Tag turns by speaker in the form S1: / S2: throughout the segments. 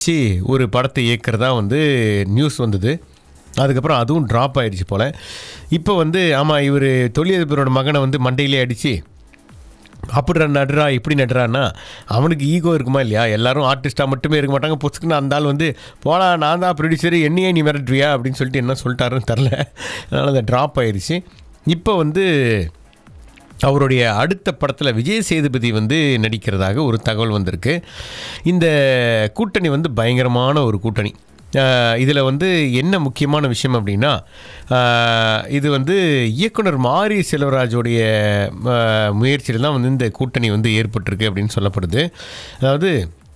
S1: வச்சு ஒரு படத்தை இயக்கிறதா வந்து நியூஸ் வந்தது அதுக்கப்புறம் அதுவும் ட்ராப் ஆயிடுச்சு போல் இப்போ வந்து ஆமாம் இவர் தொழிலதிபரோட மகனை வந்து மண்டையிலே அடித்து அப்படி நடுறா இப்படி நடுறான்னா அவனுக்கு ஈகோ இருக்குமா இல்லையா எல்லாரும் ஆர்டிஸ்ட்டாக மட்டுமே இருக்க மாட்டாங்க பொசுக்குன்னு அந்த ஆள் வந்து போடா நான் தான் ப்ரொடியூசர் என்னையே நீ மிரட்டுவியா அப்படின்னு சொல்லிட்டு என்ன சொல்லிட்டாருன்னு தெரில அதனால் அந்த ட்ராப் ஆயிடுச்சு இப்போ வந்து அவருடைய அடுத்த படத்தில் விஜய் சேதுபதி வந்து நடிக்கிறதாக ஒரு தகவல் வந்திருக்கு இந்த கூட்டணி வந்து பயங்கரமான ஒரு கூட்டணி இதில் வந்து என்ன முக்கியமான விஷயம் அப்படின்னா ஆஹ், இது வந்து இயக்குனர் மாரி செல்வராஜோடைய முயற்சியில் தான் வந்து இந்த கூட்டணி வந்து ஏற்பட்டிருக்கு அப்படின்னு சொல்லப்படுது அதாவது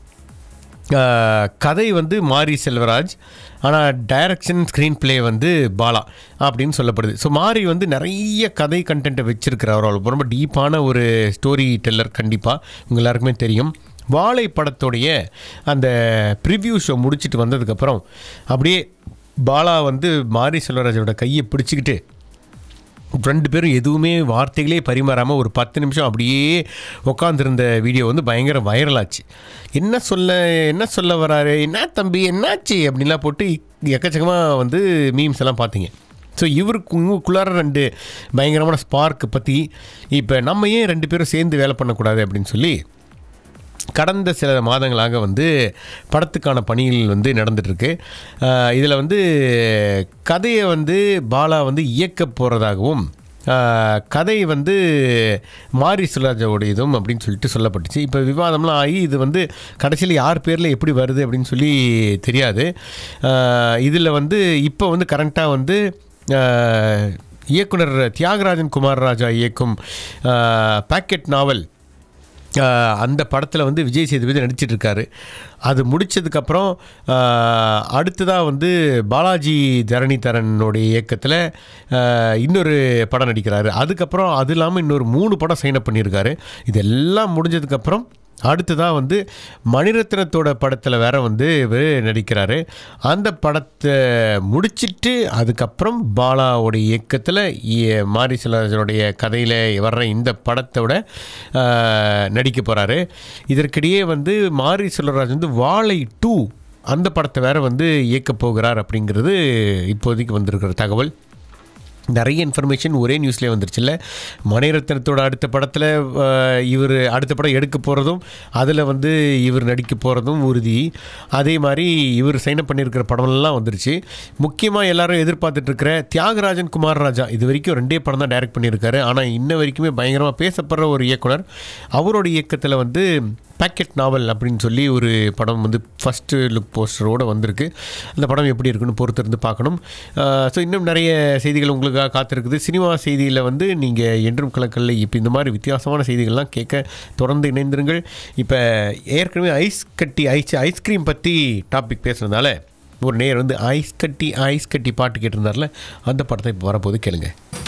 S1: ஆஹ், கதை வந்து மாரி செல்வராஜ் ஆனால் டைரக்ஷன் ஸ்க்ரீன் ப்ளே வந்து பாலா அப்படின்னு சொல்லப்படுது ஸோ மாரி வந்து நிறைய கதை கண்டென்ட்டை வச்சிருக்கிறார் அவர் ரொம்ப டீப்பான ஒரு ஸ்டோரி டெல்லர் கண்டிப்பாக உங்க எல்லாருக்குமே தெரியும் வாழை படத்துடைய அந்த ப்ரிவ்யூ ஷோ முடிச்சிட்டு வந்ததுக்கப்புறம் அப்படியே பாலா வந்து மாரி செல்வராஜோட கையை பிடிச்சிக்கிட்டு ரெண்டு பேரும் எதுவுமே வார்த்தைகளே பரிமாறாமல் ஒரு பத்து நிமிஷம் அப்படியே உட்காந்துருந்த வீடியோ வந்து பயங்கர வைரல் ஆச்சு என்ன சொல்ல என்ன சொல்ல வராரு என்ன தம்பி என்னாச்சு அப்படின்லாம் போட்டு எக்கச்சக்கமாக வந்து மீம்ஸ் எல்லாம் பார்த்தீங்க ஸோ இவருக்கு உங்களுக்குள்ளார ரெண்டு பயங்கரமான ஸ்பார்க் பற்றி இப்போ நம்ம ஏன் ரெண்டு பேரும் சேர்ந்து வேலை பண்ணக்கூடாது அப்படின்னு சொல்லி கடந்த சில மாதங்களாக வந்து படத்துக்கான பணிகள் வந்து நடந்துட்டுருக்கு இதில் வந்து கதையை வந்து பாலா வந்து இயக்க போகிறதாகவும் கதை வந்து மாரி சுலாஜாவுடையதும் அப்படின்னு சொல்லிட்டு சொல்லப்பட்டுச்சு இப்போ விவாதம்லாம் ஆகி இது வந்து கடைசியில் யார் பேரில் எப்படி வருது அப்படின்னு சொல்லி தெரியாது இதில் வந்து இப்போ வந்து கரண்ட்டாக வந்து ஆஹ், இயக்குனர் தியாகராஜன் குமார் ராஜா இயக்கும் பேக்கெட் நாவல் ஆஹ் அந்த படத்தில் வந்து விஜய் சேதுபதி நடிச்சிட்டு இருக்காரு அது முடித்ததுக்கப்புறம் அடுத்ததாக வந்து பாலாஜி தரணிதரனுடைய இயக்கத்தில் ஆஹ் இன்னொரு படம் நடிக்கிறாரு அதுக்கப்புறம் அது இல்லாமல் இன்னொரு மூணு படம் சைன் அப் பண்ணியிருக்காரு இதெல்லாம் முடிஞ்சதுக்கப்புறம் அடுத்ததாக வந்து மணிரத்னத்தோட படத்தில் வேற வந்து இவர் நடிக்கிறாரு அந்த படத்தை முடிச்சிட்டு அதுக்கப்புறம் பாலாவோட இயக்கத்தில் மாரி செல்வராஜனுடைய கதையில் வர்ற இந்த படத்தோட ஆஹ், நடிக்க போகிறாரு இதற்கிடையே வந்து மாரி செல்வராஜ் வந்து வாழை டூ அந்த படத்தை வேற வந்து இயக்க போகிறார் அப்படிங்கிறது இப்போதைக்கு வந்திருக்கிற தகவல் நிறைய இன்ஃபர்மேஷன் ஒரே நியூஸ்லேயே வந்துருச்சுல்ல மணிரத்னத்தோட அடுத்த படத்தில் இவர் அடுத்த படம் எடுக்க போகிறதும் அதில் வந்து இவர் நடிக்க போகிறதும் உறுதி அதே மாதிரி இவர் சைன் அப் பண்ணியிருக்கிற படமெல்லாம் வந்துருச்சு முக்கியமாக எல்லாரும் எதிர்பார்த்துட்டு இருக்கிற தியாகராஜன் குமார் ராஜா இது வரைக்கும் ரெண்டே படம் தான் டைரக்ட் பண்ணியிருக்காரு ஆனால் இன்ன வரைக்குமே பயங்கரமாக பேசப்படுற ஒரு இயக்குனர் அவரோட இயக்கத்தில் வந்து பேக்கெட் நாவல் அப்படின்னு சொல்லி ஒரு படம் வந்து ஃபஸ்ட்டு லுக் போஸ்டரோடு வந்திருக்கு அந்த படம் எப்படி இருக்குன்னு பொறுத்திருந்து பார்க்கணும் ஸோ இன்னும் நிறைய செய்திகள் உங்களுக்காக காத்திருக்குது சினிமா செய்தியில் வந்து நீங்கள் என்றும் கலக்கல்ல இப்போ இந்த மாதிரி வித்தியாசமான செய்திகள்லாம் கேட்க தொடர்ந்து இணைந்திருங்கள் இப்போ ஏற்கனவே ஐஸ் கட்டி ஐஸ் ஐஸ்கிரீம் பற்றி டாபிக் பேசுனதால ஒரு நேர் வந்து ஐஸ் கட்டி ஐஸ் கட்டி பாட்டு கேட்டிருந்தார்ல அந்த படத்தை இப்போ வரப்போது கேளுங்க